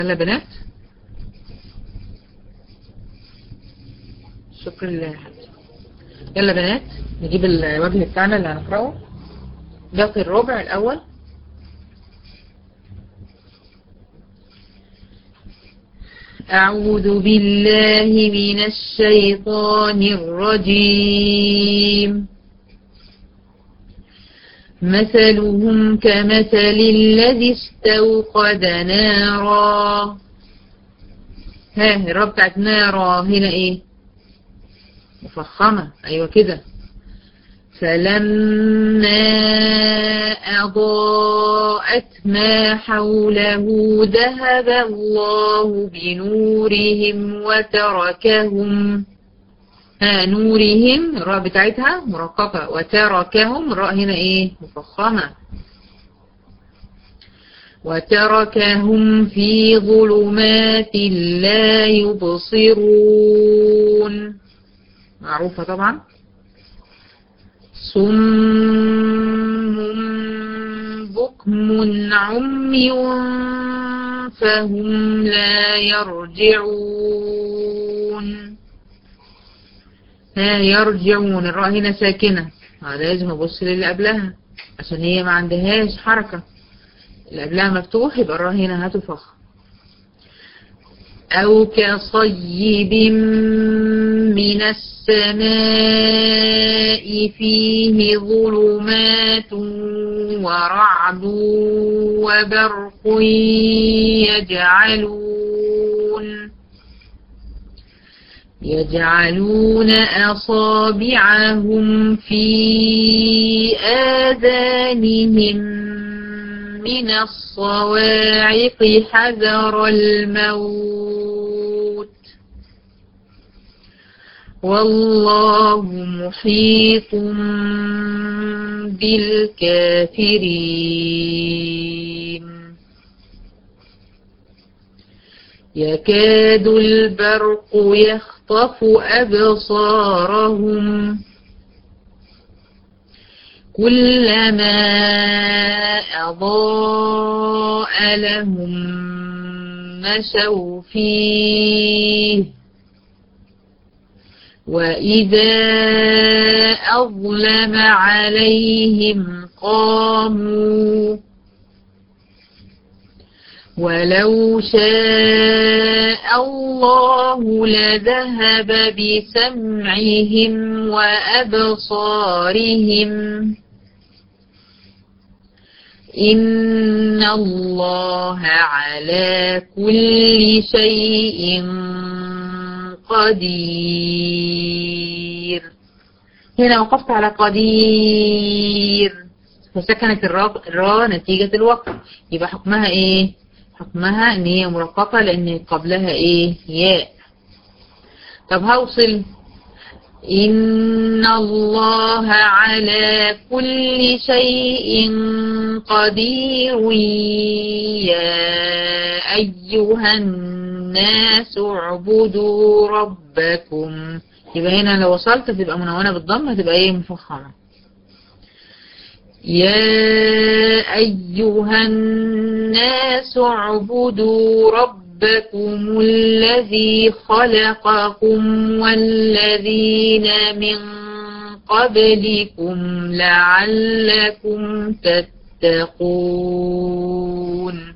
يلا بنات شكرا لله يا حبيبي يلا بنات نجيب الوجه بتاعنا اللي هنقرأه ده في الربع الأول أعوذ بالله من الشيطان الرجيم مثلهم كمثل الذي استوقد نارا ها الرب بتاعت نارا هنا ايه مفخمة ايوه كده فلما أضاءت ما حوله ذهب الله بنورهم وتركهم ها نورهم الراء بتاعتها مرققة وتركهم الراء هنا ايه مفخمة وتركهم في ظلمات لا يبصرون معروفة طبعا صم بكم عمي فهم لا يرجعون ها يرجعون الراء هنا ساكنة لازم ابص للي قبلها عشان هي ما عندهاش حركة اللي قبلها مفتوح يبقى الراء هنا هتفخ أو كصيب من السماء فيه ظلمات ورعد وبرق يجعلون يجعلون أصابعهم في آذانهم من الصواعق حذر الموت والله محيط بالكافرين يكاد البرق يخطف أبصارهم كلما أضاء لهم مشوا فيه وإذا أظلم عليهم قاموا ولو شاء الله لذهب بسمعهم وأبصارهم إن الله على كل شيء قدير هنا وقفت على قدير فسكنت الراء الراء نتيجة الوقف يبقى حكمها ايه حكمها ان هي مرققة لان قبلها ايه ياء طب هوصل إن الله على كل شيء قدير يا أيها الناس اعبدوا ربكم يبقى هنا لو وصلت تبقى منونة بالضم هتبقى ايه مفخمة يا أيها الناس اعبدوا ربكم الذي خلقكم والذين من قبلكم لعلكم تتقون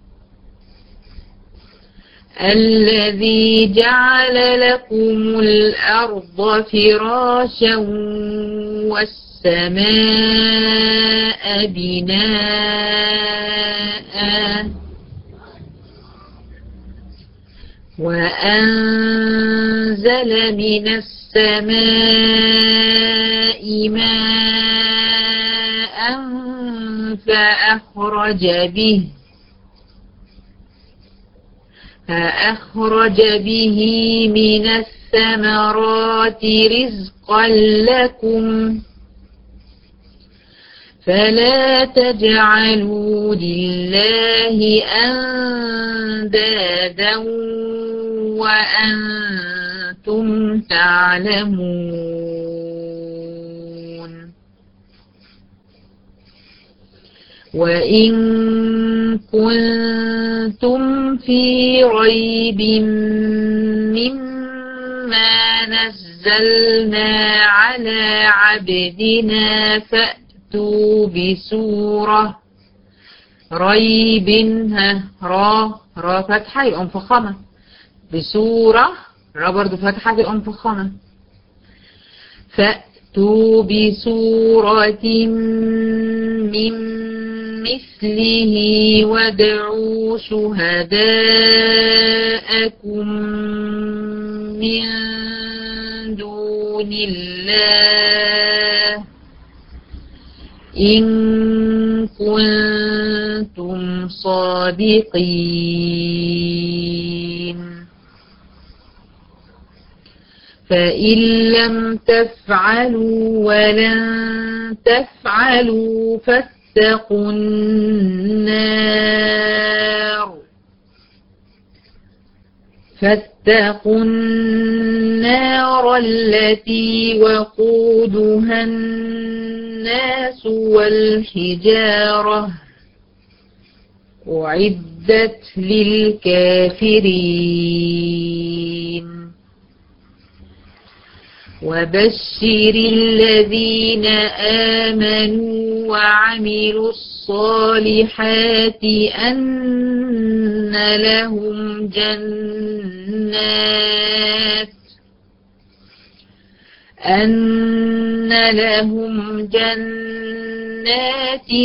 الذي جعل لكم الأرض فراشا والسماء بناء وأنزل من السماء ماء فأخرج به فأخرج به من الثمرات رزقا لكم فلا تجعلوا لله أندادا وأنتم تعلمون وإن كنتم في ريب مما نزلنا على عبدنا فأتوا بسورة ريب ها را را فتحة يبقى مفخمة بسورة را برضو فتحة تبقى مفخمة فأتوا بسورة من مثله وادعوا شهداءكم من دون الله إن كنتم صادقين فإن لم تفعلوا ولن تفعلوا فاتقوا النار فاتقوا النار التي وقودها الناس والحجارة أعدت للكافرين وبشر الذين آمنوا وعملوا الصالحات أن لهم جنات أن لهم جنات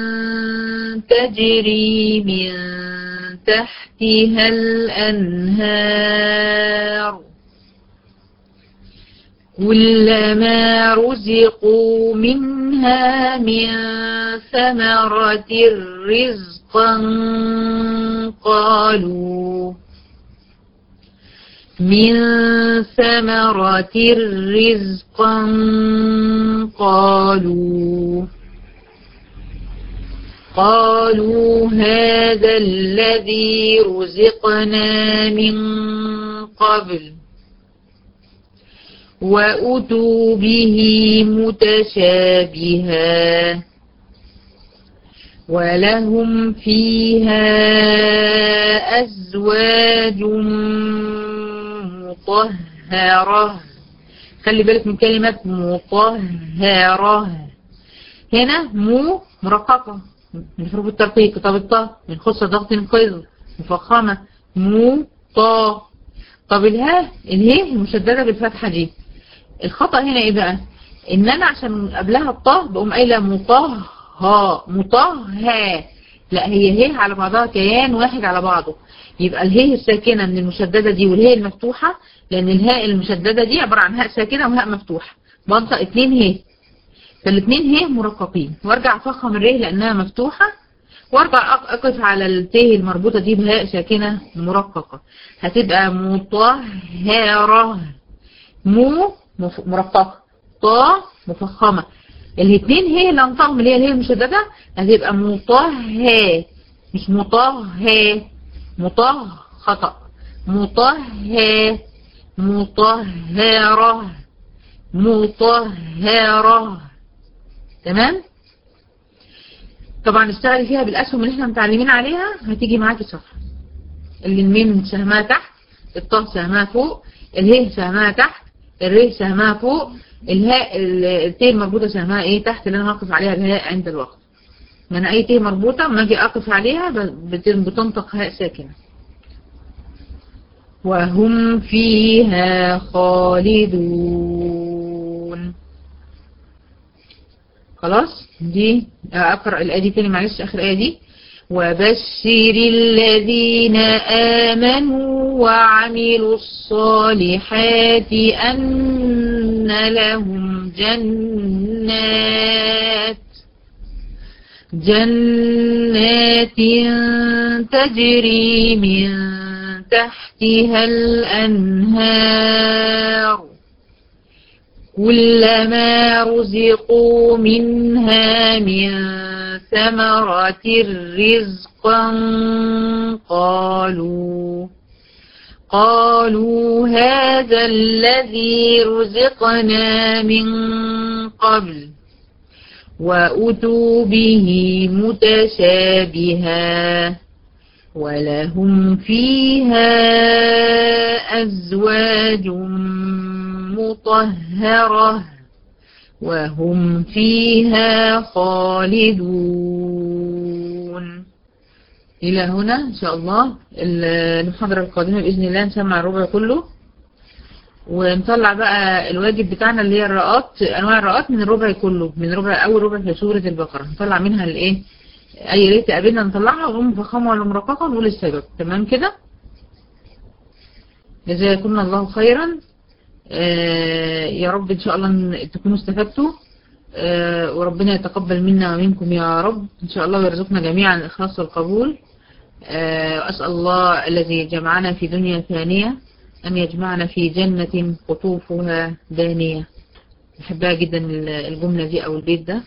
تجري من تحتها الأنهار كلما رزقوا منها من ثمرة رزقا قالوا من ثمرة رزقا قالوا قالوا هذا الذي رزقنا من قبل وأتوا به متشابها ولهم فيها أزواج مطهرة خلي بالك من كلمة مطهرة هنا مو مرققة من حروف الترقيق طب الطاء من خصة ضغط القيض مفخمة مو طا طب الها الهي المشددة بالفتحة دي الخطأ هنا ايه بقى ان انا عشان قبلها الطه بقوم قايله مطه مطه لا هي هي على بعضها كيان واحد على بعضه يبقى الهي الساكنة من المشددة دي والهي المفتوحة لان الهاء المشددة دي عبارة عن هاء ساكنة وهاء مفتوحة بنطق اتنين هي فالاتنين هي مرققين وارجع افخم الره لانها مفتوحة وارجع اقف على التاء المربوطة دي بهاء ساكنة مرققة هتبقى مطهرة مو مرققة طا مفخمة الاثنين هي اللي انطقهم اللي هي الهي المشددة هتبقى مطه مش مطه مطه خطأ مطه مطهرة مطهرة تمام طبعا اشتغلي فيها بالاسهم اللي احنا متعلمين عليها هتيجي معاكي صفحة اللي الميم سهمها تحت الطه سهمها فوق الهي سهمها تحت الري سهمها فوق الهاء التاء المربوطة سهمها ايه تحت اللي انا هقف عليها الهاء عند الوقت من اي تاء مربوطة ما اجي اقف عليها بتنطق هاء ساكنة وهم فيها خالدون خلاص دي اقرأ الآية دي تاني معلش اخر آية دي وبشر الذين آمنوا وعملوا الصالحات أن لهم جنات جنات تجري من تحتها الأنهار كلما رزقوا منها من ثمرة رزقا قالوا قالوا هذا الذي رزقنا من قبل وأتوا به متشابها ولهم فيها أزواج مطهرة وهم فيها خالدون إلى هنا إن شاء الله المحاضرة القادمة بإذن الله نسمع الربع كله ونطلع بقى الواجب بتاعنا اللي هي الرقات أنواع الرقات من الربع كله من ربع أول ربع في سورة البقرة نطلع منها الإيه أي ريت قابلنا نطلعها ونقوم مفخمة ولا مرققة ونقول السبب تمام كده جزاكم الله خيرا آه يا رب إن شاء الله تكونوا استفدتوا آه وربنا يتقبل منا ومنكم يا رب إن شاء الله ويرزقنا جميعا الإخلاص والقبول آه أسأل الله الذي جمعنا في دنيا ثانية أن يجمعنا في جنة قطوفها دانية بحبها جدا الجملة دي أو البيت ده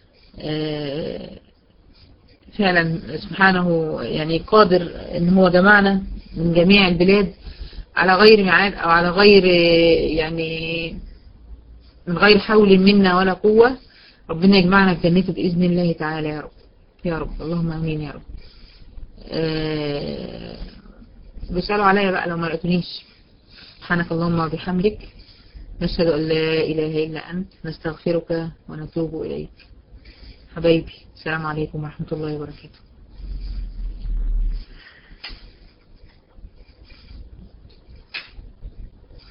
فعلا سبحانه يعني قادر ان هو جمعنا من جميع البلاد على غير ميعاد او على غير يعني من غير حول منا ولا قوة ربنا يجمعنا في جنته بإذن الله تعالى يا رب يا رب اللهم امين يا رب أه بيسألوا عليا بقى لو ما لقيتونيش سبحانك اللهم وبحمدك نشهد أن لا إله إلا أنت نستغفرك ونتوب إليك حبايبي السلام عليكم ورحمة الله وبركاته